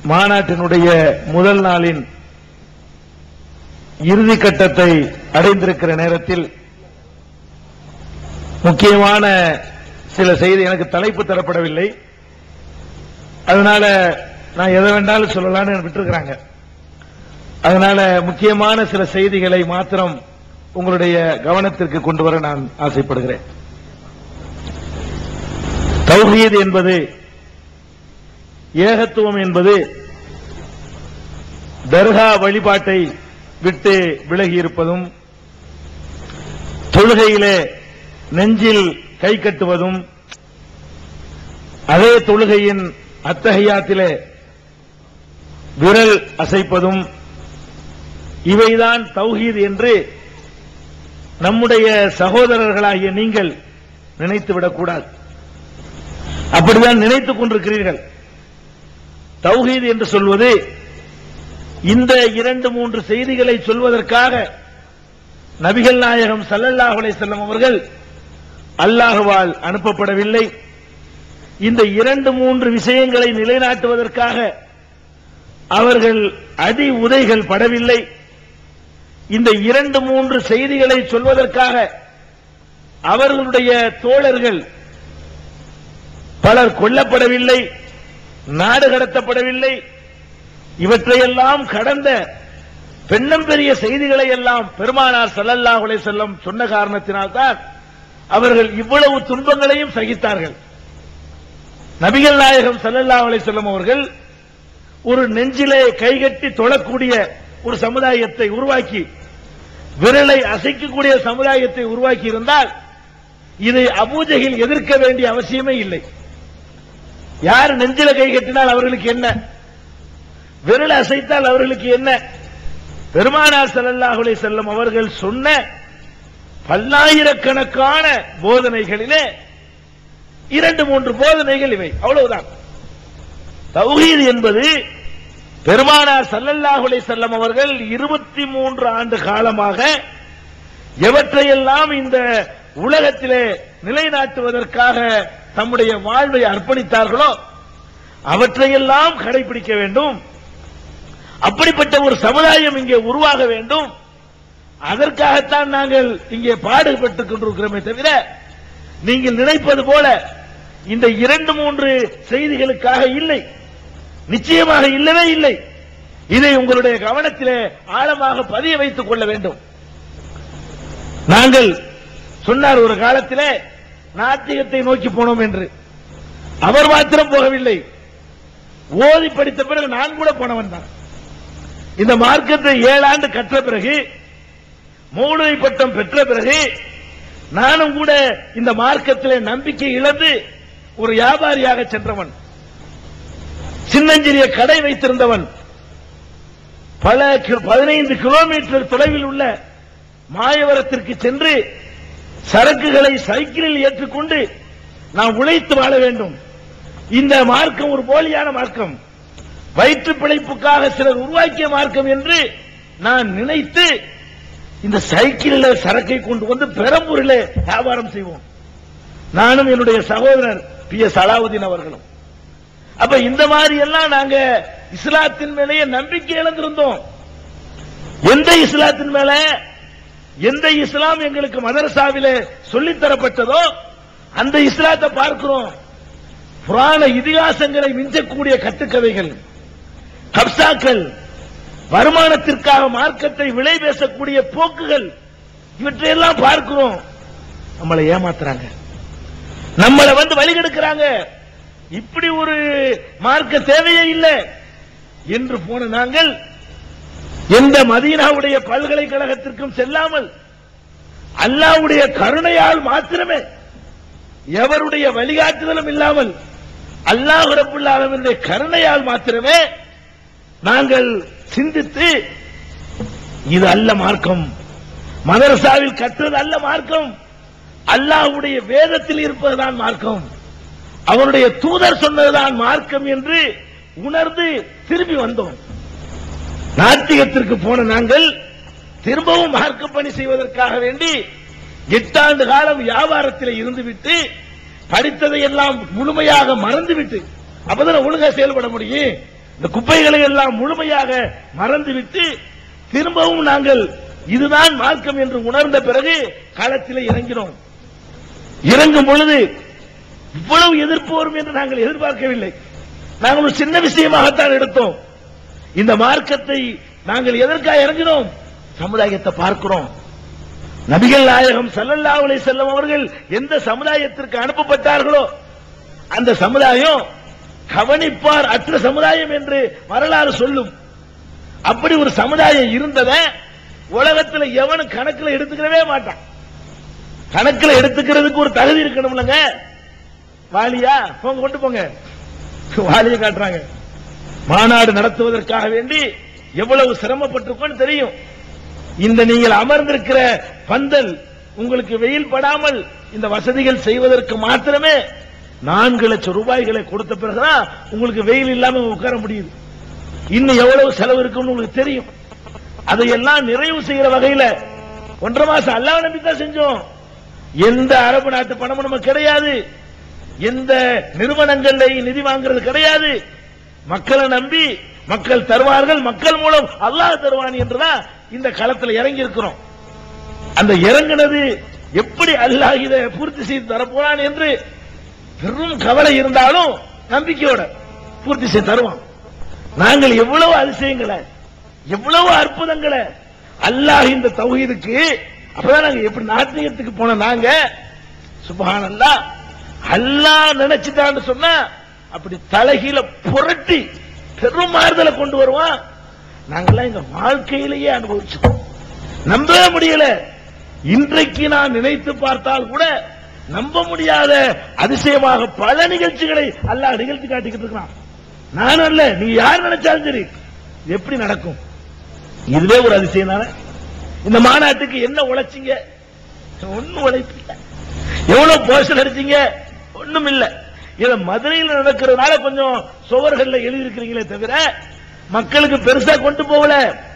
மாநாட்டினுடைய முதல் நாளின் இறுதி கட்டத்தை அடைந்திருக்கிற நேரத்தில் முக்கியமான சில செய்தி எனக்கு தலைப்பு தரப்படவில்லை அதனால நான் எதை வேண்டாலும் சொல்லலாம்னு விட்டுருக்கிறாங்க அதனால முக்கியமான சில செய்திகளை மாத்திரம் உங்களுடைய கவனத்திற்கு கொண்டு வர நான் ஆசைப்படுகிறேன் தௌஹீத் என்பது ஏகத்துவம் என்பது தர்கா வழிபாட்டை விட்டு விலகி இருப்பதும் தொழுகையிலே நெஞ்சில் கை கட்டுவதும் அதே தொழுகையின் அத்தகையாத்திலே விரல் அசைப்பதும் இவைதான் தௌஹீத் என்று நம்முடைய சகோதரர்களாகிய நீங்கள் நினைத்துவிடக்கூடாது அப்படிதான் நினைத்துக் கொண்டிருக்கிறீர்கள் தௌஹீத் என்று சொல்வது இந்த இரண்டு மூன்று செய்திகளை சொல்வதற்காக நபிகள் நாயகம் ஸல்லல்லாஹு அலைஹி வஸல்லம் அவர்கள் அல்லாஹுவால் அனுப்பப்படவில்லை இந்த இரண்டு மூன்று விஷயங்களை நிலைநாட்டுவதற்காக அவர்கள் அடி உதைகள் படவில்லை இந்த இரண்டு மூன்று செய்திகளை சொல்வதற்காக அவர்களுடைய தோழர்கள் பலர் கொல்லப்படவில்லை நாடு கடத்தப்படவில்லை இவற்றையெல்லாம் கடந்த பெண்ணம் பெரிய செய்திகளை எல்லாம் பெருமானார் ஸல்லல்லாஹு அலைஹி வஸல்லம் சொன்ன காரணத்தினால்தான் அவர்கள் இவ்வளவு துன்பங்களையும் சகித்தார்கள் நபிகள் நாயகம் ஸல்லல்லாஹு அலைஹி வஸல்லம் அவர்கள் ஒரு நெஞ்சிலே கைகட்டி தொழக்கூடிய ஒரு சமுதாயத்தை உருவாக்கி விரலை அசைக்கக்கூடிய சமுதாயத்தை உருவாக்கி இருந்தால் இதை அபூஜையில் எதிர்க்க வேண்டிய அவசியமே இல்லை யார் நெஞ்சில கை கட்டினால் அவர்களுக்கு என்ன விரல் அசைத்தால் அவர்களுக்கு என்ன பெருமானார் ஸல்லல்லாஹு அலைஹி வஸல்லம் அவர்கள் சொன்ன பல்லாயிரக்கணக்கான போதனைகளிலே இரண்டு மூன்று போதனைகள் இவை அவ்வளவுதான் தௌஹீத் என்பது பெருமானார் ஸல்லல்லாஹு அலைஹி வஸல்லம் அவர்கள் இருபத்தி மூன்று ஆண்டு காலமாக எவற்றையெல்லாம் இந்த உலகத்திலே நிலைநாட்டுவதற்காக தம்முடைய வாழ்வை அர்ப்பணித்தார்களோ அவற்றையெல்லாம் கடைபிடிக்க வேண்டும் அப்படிப்பட்ட ஒரு சமுதாயம் இங்கே உருவாக வேண்டும் அதற்காகத்தான் நாங்கள் இங்கே பாடுபட்டுக் கொண்டிருக்கிறோமே தவிர நீங்கள் நினைப்பது போல இந்த இரண்டு மூன்று செய்திகளுக்காக இல்லை நிச்சயமாக இல்லவே இல்லை இதை உங்களுடைய கவனத்திலே ஆழமாக பதிய வைத்துக் கொள்ள வேண்டும் நாங்கள் சொன்னார் ஒரு காலத்திலே நாத்திகத்தை நோக்கி போனோம் என்று அவர் மாத்திரம் போகவில்லை ஓதி படித்த பிறகு நான் கூட போனவன் தான் இந்த மார்க்கத்தை ஏழாண்டு கற்ற பிறகு மௌனவை பட்டம் பெற்ற பிறகு நானும் கூட இந்த மார்க்கத்திலே நம்பிக்கை இழந்து ஒரு வியாபாரியாக சென்றவன் சின்னஞ்சிறிய கடை வைத்திருந்தவன் பல கி- பதினைந்து கிலோமீட்டர் தொலைவில் உள்ள மாயவரத்திற்கு சென்று சரக்குகளை சைக்கிளில் ஏற்றுக்கொண்டு நாம் உழைத்து வாழ வேண்டும் இந்த மார்க்கம் ஒரு போலியான மார்க்கம் வயிற்று பிழைப்புக்காக சிலர் உருவாக்கிய மார்க்கம் என்று நான் நினைத்து இந்த சைக்கிளில் சரக்கை கொண்டு வந்து பெரம்பூரில் வியாபாரம் செய்வோம் நானும் என்னுடைய சகோதரர் பி எஸ் அலாவுதீன் அவர்களும் அப்ப இந்த மாதிரி எல்லாம் நாங்க இஸ்லாத்தின் மேலேயே நம்பிக்கை இழந்திருந்தோம் எந்த இஸ்லாத்தின் மேல எந்த இஸ்லாம் எங்களுக்கு மதரசாவிலே சொல்லித் தரப்பட்டதோ அந்த இஸ்லாத்தை பார்க்கிறோம் புராண இதிகாசங்களை மிஞ்சக்கூடிய கட்டுக்கதைகள் கப்சாக்கள் வருமானத்திற்காக மார்க்கத்தை விலை பேசக்கூடிய போக்குகள் இவற்றையெல்லாம் பார்க்கிறோம் நம்மளை ஏமாத்துறாங்க நம்மளை வந்து வழிகெடுக்கிறாங்க இப்படி ஒரு மார்க்க தேவையே இல்லை என்று போன நாங்கள் எந்த மதீனாவுடைய பல்கலைக்கழகத்திற்கும் செல்லாமல் அல்லாவுடைய கருணையால் மாத்திரமே எவருடைய வழிகாட்டுதலும் இல்லாமல் அல்லாஹ் ரப்புல் ஆலமீனுடைய கருணையால் மாத்திரமே நாங்கள் சிந்தித்து இது அல்ல மார்க்கம் மதரசாவில் கற்றது அல்ல மார்க்கம் அல்லாஹ்வுடைய வேதத்தில் இருப்பதுதான் மார்க்கம் அவனுடைய தூதர் சொன்னதுதான் மார்க்கம் என்று உணர்ந்து திரும்பி வந்தோம் நாத்திகத்திற்கு போன நாங்கள் திரும்பவும் மார்க்க பணி செய்வதற்காக வேண்டி எட்டாண்டு காலம் வியாபாரத்தில் இருந்துவிட்டு படித்ததை எல்லாம் முழுமையாக மறந்துவிட்டு அப்பதான் ஒழுங்கா செயல்பட முடியும் இந்த குப்பைகளை எல்லாம் முழுமையாக மறந்துவிட்டு திரும்பவும் நாங்கள் இதுதான் மார்க்கம் என்று உணர்ந்த பிறகு களத்தில் இறங்கினோம் இறங்கும் பொழுது இவ்வளவு எதிர்ப்பு வரும் என்று நாங்கள் எதிர்பார்க்கவில்லை நாங்கள் ஒரு சின்ன விஷயமாகத்தான் எடுத்தோம் இந்த மார்க்கத்தை நாங்கள் எதற்காக இறங்கினோம் சமுதாயத்தை பார்க்கிறோம் நபிகள் நாயகம் ஸல்லல்லாஹு அலைஹி செல்லம் அவர்கள் எந்த சமுதாயத்திற்கு அனுப்பப்பட்டார்களோ அந்த சமுதாயம் கவனிப்பார் அற்ற சமுதாயம் என்று வரலாறு சொல்லும் அப்படி ஒரு சமுதாயம் இருந்தத உலகத்துல எவனும் கணக்குல எடுத்துக்கிறவே மாட்டான் கணக்குல எடுத்துக்கிறதுக்கு ஒரு தகுதி இருக்கணும்லங்க வாலியா போங்க கொண்டு போங்க வாலியை காட்டுறாங்க மாநாடு நடத்துவதற்காக வேண்டி எவ்வளவு சிரமப்பட்டிருக்கோன்னு தெரியும் இந்த நீங்கள் அமர்ந்திருக்கிற பந்தல் உங்களுக்கு வெயில் படாமல் இந்த வசதிகள் செய்வதற்கு மாத்திரமே நான்கு லட்சம் ரூபாய்களை கொடுத்த பிறகுதான் உங்களுக்கு வெயில் இல்லாம உட்கார முடியுது இன்னும் எவ்வளவு செலவு இருக்குன்னு உங்களுக்கு தெரியும் அதையெல்லாம் நிறைவு செய்யற வகையில ஒன்றரை மாசம் அல்லாஹ் நம்பி தான் செஞ்சோம் எந்த அரபு நாட்டு பணமும் நமக்கு கிடையாது எந்த நிறுவனங்கள்ல நிதி வாங்குறது கிடையாது மக்களை நம்பி மக்கள் தருவார்கள் மக்கள் மூலம் அல்லாஹ் தருவான் என்றுதான் இந்த களத்துல இறங்கி இருக்கிறோம் அந்த இறங்குனது எப்படி அல்லாஹ் இதை பூர்த்தி செய்து தரப்போறான் என்று பெரும் கவலை இருந்தாலும் நம்பிக்கையோட பூர்த்தி செய்து தருவான் நாங்கள் எவ்வளவு அதிசயங்களை எவ்வளவு அற்புதங்களை அல்லாஹ் இந்த தௌஹீதுக்கு அப்பதான் நாங்க எப்படி நாத்தியத்துக்கு போன நாங்க சுபஹானல்லா அல்லாஹ் நினைச்சுட்டான்னு சொன்னா அப்படி தலைகீழ புரட்டி பெரும் மாறுதலை கொண்டு வருவான் நாங்கெல்லாம் எங்க வாழ்க்கையிலேயே அனுபவிச்சோம் நம்பவே முடியல இன்றைக்கு நான் நினைத்து பார்த்தால் கூட நம்ப முடியாத அதிசயமாக பல நிகழ்ச்சிகளை அல்லாஹ் நிகழ்த்தி காட்டிக்கிட்டு இருக்கிறான் நான் அல்ல நீ யார் நினைச்சாலும் சரி இது எப்படி நடக்கும் இதுவே ஒரு அதிசயம் தானே இந்த மாநாட்டுக்கு என்ன உழைச்சிங்க ஒண்ணும் உழைப்பு இல்ல எவ்வளவு போஸ்டர் அடிச்சீங்க ஒண்ணும் இல்ல இத மதுரையில் நடக்கிறதுனால கொஞ்சம் சுவர்கள்ல எழுதியிருக்கிறீங்களே தவிர மக்களுக்கு பெருசா கொண்டு போகல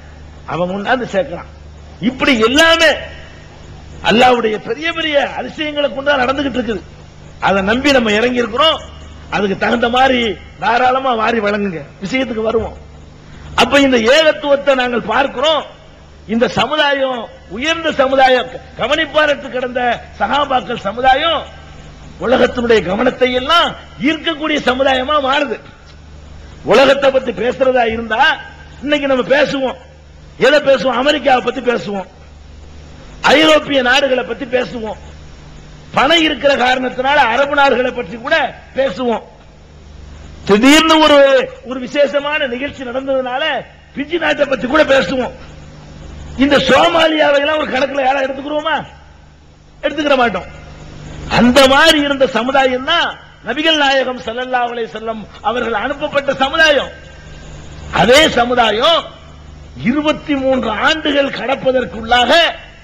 அவன் கொண்டாந்து சேர்க்கிறான் இப்படி எல்லாமே அல்லாவுடைய பெரிய பெரிய அதிசயங்களை கொண்டு நடந்துகிட்டு இருக்குது அதை நம்பி நம்ம இறங்கி இருக்கிறோம் அதுக்கு தகுந்த மாதிரி தாராளமா வாரி வழங்குங்க விஷயத்துக்கு வருவோம் அப்ப இந்த ஏகத்துவத்தை நாங்கள் பார்க்கிறோம் இந்த சமுதாயம் உயர்ந்த சமுதாயம் கவனிப்பாரத்து கிடந்த சகாபாக்கள் சமுதாயம் உலகத்தினுடைய கவனத்தை எல்லாம் ஈர்க்கக்கூடிய சமுதாயமா மாறுது உலகத்தை பத்தி பேசுறதா இருந்தா இன்னைக்கு நம்ம பேசுவோம் எதை பேசுவோம் அமெரிக்காவை பத்தி பேசுவோம் ஐரோப்பிய நாடுகளை பத்தி பேசுவோம் பணம் இருக்கிற காரணத்தினால அரபு நாடுகளை பற்றி கூட பேசுவோம் திடீர்னு ஒரு ஒரு விசேஷமான நிகழ்ச்சி நடந்ததுனால பிஜி நாட்டை பத்தி கூட பேசுவோம் இந்த சோமாலியாவை எல்லாம் ஒரு கணக்குல யாரா எடுத்துக்கிறோமா எடுத்துக்கிற மாட்டோம் அந்த மாதிரி இருந்த சமுதாயம் தான் நபிகள் நாயகம் ஸல்லல்லாஹு அலைஹி வஸல்லம் அவர்கள் அனுப்பப்பட்ட சமுதாயம் அதே சமுதாயம் இருபத்தி மூன்று ஆண்டுகள் கடப்பதற்குள்ளாக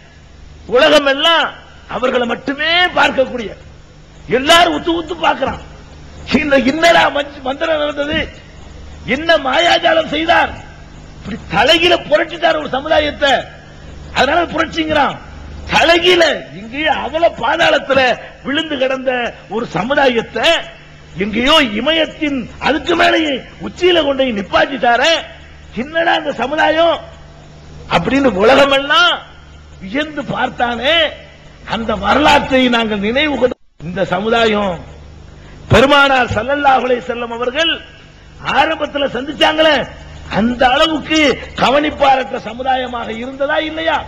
உலகம் எல்லாம் அவர்களை மட்டுமே பார்க்கக்கூடிய எல்லாரும் உத்து உத்து பார்க்கிறான் இந்த இன்னடா மஞ்ச- மந்திரம் நடந்தது என்ன மாயாஜாலம் செய்தார் இப்படி தலைகீழ புரட்சித்தார் ஒரு சமுதாயத்தை அதனால புரட்சிங்கிறான் தலைகீழ எங்கேயோ அவல பாதாளத்துல விழுந்து கிடந்த ஒரு சமுதாயத்தை எங்கேயோ இமயத்தின் அதுக்கு மேலேயே உச்சியில கொண்டு போய் நிப்பாட்டிட்டாரே என்னடா இந்த சமுதாயம் அப்படின்னு உலகமெல்லாம் வியந்து பார்த்தானே அந்த வரலாற்றை நாங்கள் நினைவு கொண்டு இந்த சமுதாயம் பெருமானார் ஸல்லல்லாஹு அலைஹி செல்லம் அவர்கள் ஆரம்பத்தில் சந்திச்சாங்களே அந்த அளவுக்கு கவனிப்பாரற்ற சமுதாயமாக இருந்ததா இல்லையா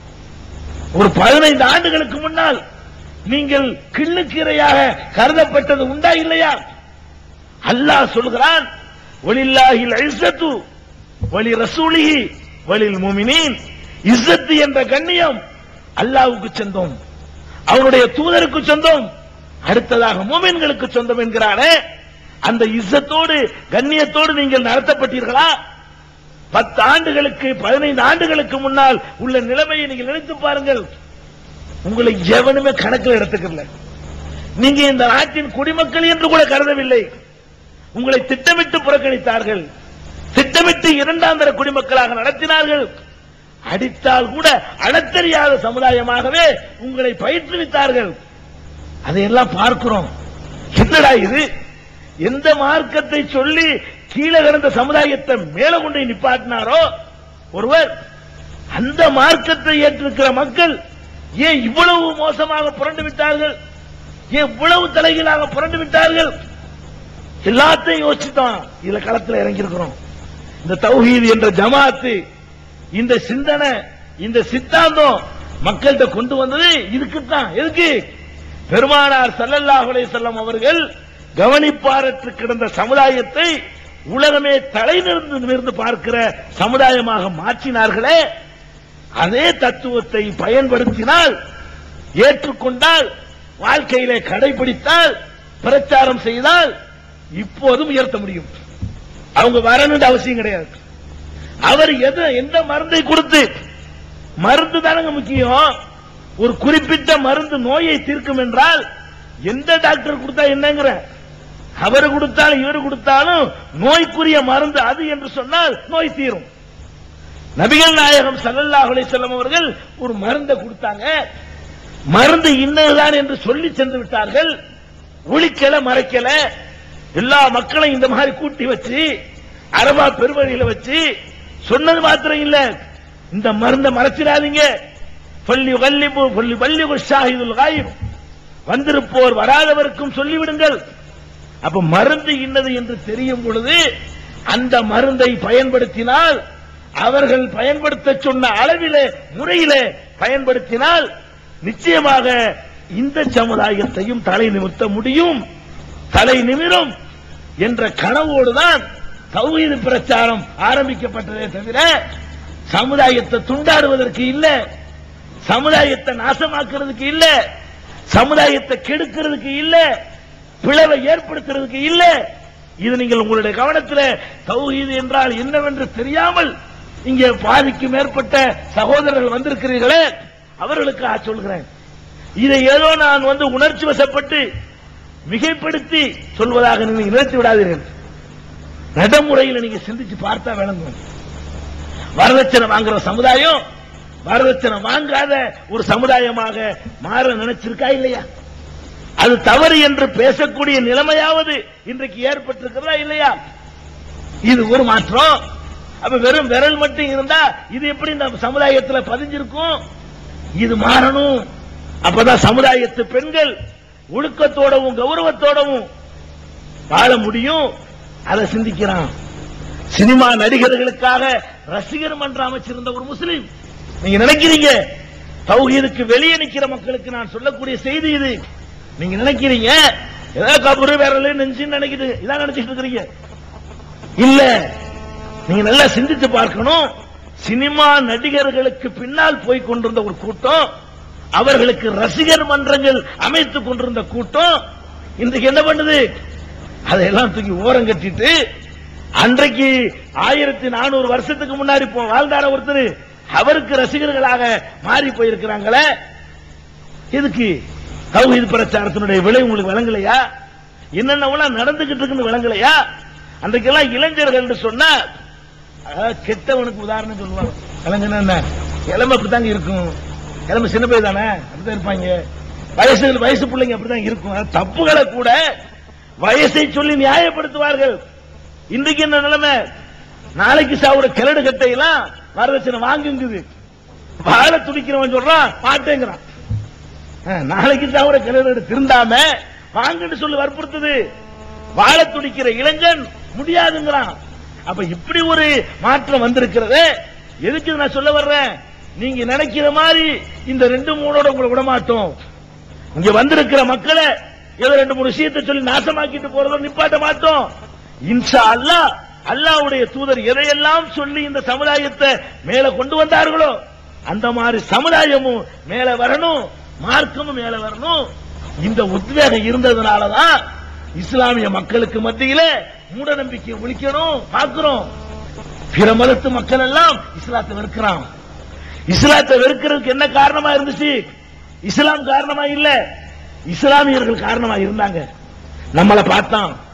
ஒரு பதினைந்து ஆண்டுகளுக்கு முன்னால் நீங்கள் கிள்ளுக்கீரையாக கருதப்பட்டது உண்டா இல்லையா அல்லாஹ் சொல்கிறான் ஒலில்லாஹில் இஸ்ஸத்து வலி ரசூலிஹி வலில் முமினீன் இஸ்ஸத்து என்ற கண்ணியம் அல்லாஹ்வுக்கு சொந்தம் அவருடைய தூதருக்கு சொந்தம் அடுத்ததாக மூமின்களுக்கு சொந்தம் என்கிறானே அந்த இஸ்ஸத்தோடு கண்ணியத்தோடு நீங்கள் நடத்தப்பட்டீர்களா பத்து ஆண்டுகளுக்கு பதினைந்து ஆண்டுகளுக்கு முன்னால் உள்ள நிலைமையை நீங்கள் நினைத்து பாருங்கள் உங்களை எவனுமே கணக்கில் எடுத்துக்கல நீங்க இந்த நாட்டின் குடிமக்கள் என்று கூட கருதவில்லை உங்களை திட்டமிட்டு புறக்கணித்தார்கள் திட்டமிட்டு இரண்டாம் தர குடிமக்களாக நடத்தினார்கள் அடித்தால் கூட அடத்தெரியாத சமுதாயமாகவே உங்களை பயிற்றுவித்தார்கள் அதையெல்லாம் பார்க்கிறோம் என்னடா இது எந்த மார்க்கத்தை சொல்லி கீழே கிடந்த சமுதாயத்தை மேல கொண்டு போய் நிப்பாட்டினாரோ ஒருவர் அந்த மார்க்கத்தை ஏற்றிருக்கிற மக்கள் ஏன் இவ்வளவு மோசமாக புரண்டு விட்டார்கள் ஏன் இவ்வளவு தலைகீழாக புரண்டு விட்டார்கள் எல்லாத்தையும் யோசிச்சுதான் இதுல களத்துல இறங்கி இருக்கிறோம் இந்த தௌஹீத் என்ற ஜமாத்து இந்த சிந்தனை இந்த சித்தாந்தம் மக்கள்கிட்ட கொண்டு வந்தது இதுக்குத்தான் எதுக்கு பெருமானார் ஸல்லல்லாஹு அலைஹி வஸல்லம் அவர்கள் கவனிப்பாரற்று கிடந்த சமுதாயத்தை உலகமே தலை நிமிர்ந்து நிமிர்ந்து பார்க்கிற சமுதாயமாக மாற்றினார்களே அதே தத்துவத்தை பயன்படுத்தினால் ஏற்றுக்கொண்டால் வாழ்க்கையிலே கடைபிடித்தால் பிரச்சாரம் செய்தால் இப்போதும் உயர்த்த முடியும் அவங்க வரணுன்ற அவசியம் கிடையாது அவர் எதை எந்த மருந்தை கொடுத்து மருந்து தானங்க முக்கியம் ஒரு குறிப்பிட்ட மருந்து நோயை தீர்க்கும் என்றால் எந்த டாக்டர் கொடுத்தா என்னங்கிற அவர் கொடுத்தாலும் இவர் கொடுத்தாலும் நோய்க்குரிய மருந்து அது என்று சொன்னால் நோய் தீரும் நபிகள் நாயகம் ஸல்லல்லாஹு அலைஹி வஸல்லம் அவர்கள் ஒரு மருந்தை கொடுத்தாங்க மருந்து இன்னதுதான் என்று சொல்லி சென்று விட்டார்கள் ஒழிக்கல மறைக்கல எல்லா மக்களையும் இந்த மாதிரி கூட்டி வச்சு அரபா பெருவழியில வச்சு சொன்னது மாத்திரம் இல்ல இந்த மருந்தை மறைச்சிடாதீங்க பள்ளி வல்லிபு பள்ளி வள்ளி ஷாஹிதுல் காயிப் வந்திருப்போர் வராதவருக்கும் சொல்லிவிடுங்கள் அப்ப மருந்து இன்னது என்று தெரியும் பொழுது அந்த மருந்தை பயன்படுத்தினால் அவர்கள் பயன்படுத்த சொன்ன அளவிலே முறையிலே பயன்படுத்தினால் நிச்சயமாக இந்த சமுதாயத்தையும் தலை நிமிர்த்த முடியும் தலை நிமிரும் என்ற கனவோடுதான் தௌஹீது பிரச்சாரம் ஆரம்பிக்கப்பட்டதே தவிர சமுதாயத்தை துண்டாடுவதற்கு இல்ல சமுதாயத்தை நாசமாக்குறதுக்கு இல்ல சமுதாயத்தை கெடுக்கிறதுக்கு இல்ல பிளவை ஏற்படுத்துறதுக்கு இல்ல இது நீங்கள் உங்களுடைய கவனத்தில் தௌஹீது என்றால் என்னவென்று தெரியாமல் இங்கே பாதிக்கு மேற்பட்ட சகோதரர்கள் வந்திருக்கிறீர்களே அவர்களுக்காக சொல்கிறேன் இதை ஏதோ நான் வந்து உணர்ச்சி வசப்பட்டு மிகைப்படுத்தி சொல்வதாக நீங்கள் நினைத்து விடாதீர்கள் நடைமுறையில் நீங்க சிந்திச்சு பார்த்தா விளங்கும் வரதட்சணை வாங்குற சமுதாயம் வரதட்சணை வாங்காத ஒரு சமுதாயமாக மாற நினைச்சிருக்கா இல்லையா அது தவறு என்று பேசக்கூடிய நிலைமையாவது இன்றைக்கு ஏற்பட்டிருக்கிறதா இல்லையா இது ஒரு மாற்றம் அப்ப வெறும் விரல் மட்டும் இருந்தா இது எப்படி இந்த சமுதாயத்தில் பதிஞ்சிருக்கும் இது மாறணும் அப்பதான் சமுதாயத்து பெண்கள் ஒழுக்கத்தோடவும் கௌரவத்தோடவும் வாழ முடியும் அதை சிந்திக்கிறான் சினிமா நடிகர்களுக்காக ரசிகர் மன்றம் அமைச்சிருந்த ஒரு முஸ்லீம் நீங்க நினைக்கிறீங்க தௌஹீதுக்கு வெளியே நிக்கிற மக்களுக்கு நான் சொல்லக்கூடிய செய்தி இது நீங்க நினைக்கிறீங்க ஏதோ கபரு விரல் நெஞ்சுன்னு நினைக்குது இதான் நினைச்சிட்டு இருக்கிறீங்க இல்ல நீங்க நல்லா சிந்தித்து பார்க்கணும் சினிமா நடிகர்களுக்கு பின்னால் போய் கொண்டிருந்த ஒரு கூட்டம் அவர்களுக்கு ரசிகர் மன்றங்கள் அமைத்துக் கொண்டிருந்த கூட்டம் இன்றைக்கு என்ன பண்ணுது அதையெல்லாம் தூக்கி ஓரம் கட்டிட்டு அன்றைக்கு ஆயிரத்தி நானூறு வருஷத்துக்கு முன்னாடி இப்போ வாழ்ந்தார ஒருத்தர் அவருக்கு ரசிகர்களாக மாறி போயிருக்கிறாங்களே எதுக்கு தௌஹீது பிரச்சாரத்தினுடைய விலை உங்களுக்கு விளங்கலையா என்னென்னவெல்லாம் நடந்துகிட்டு இருக்குன்னு விளங்கலையா அன்றைக்கெல்லாம் இளைஞர்கள் என்று சொன்னா அஹ், கெட்டவனுக்கு உதாரணம் சொல்லுவாங்க இளைஞனா என்ன இளமை அப்படித்தாங்க இருக்கும் இளமை சின்ன பையன் தானே அப்படிதான் இருப்பாங்க வயசு வயசு பிள்ளைங்க அப்படிதான் இருக்கும் அது தப்புகளை கூட வயசை சொல்லி நியாயப்படுத்துவார்கள் இன்றைக்கு என்ன நிலைமை நாளைக்கு சாவுற கிழடு கட்டையெல்லாம் வரதட்சணை வாங்குங்குது வாழ துடிக்கிறவன் சொல்றான் மாட்டேங்கிறான் அஹ், நாளைக்கு சாவுற கிழடு திருந்தாம வாங்குன்னு சொல்லி வற்புறுத்துது வாழ துடிக்கிற இளைஞன் முடியாதுங்கிறான் அப்ப இப்படி ஒரு மாற்றம் வந்திருக்கிறது எதுக்கு இதை நான் சொல்ல வர்றேன் நீங்க நினைக்கிற மாதிரி இந்த ரெண்டு மூணோட உங்களை விட மாட்டோம் இங்க வந்திருக்கிற மக்களை ஏதோ ரெண்டு மூணு விஷயத்தை சொல்லி நாசமாக்கிட்டு போறதோ நிப்பாட்ட மாட்டோம் இன்ஷா அல்லாஹ் அல்லாஹ்வுடைய தூதர் எதையெல்லாம் சொல்லி இந்த சமுதாயத்தை மேல கொண்டு வந்தார்களோ அந்த மாதிரி சமுதாயமும் மேல வரணும் மார்க்கமும் மேல வரணும் இந்த உத்வேகம் இருந்ததுனாலதான் இஸ்லாமிய மக்களுக்கு மத்தியில மூட நம்பிக்கை ஒழிக்கணும் பார்க்கிறோம் பிற மதத்து மக்கள் எல்லாம் இஸ்லாத்தை வெறுக்கிறான் இஸ்லாத்தை வெறுக்கிறதுக்கு என்ன காரணமா இருந்துச்சு இஸ்லாம் காரணமா இல்ல இஸ்லாமியர்கள் காரணமா இருந்தாங்க நம்மளை பார்த்தான்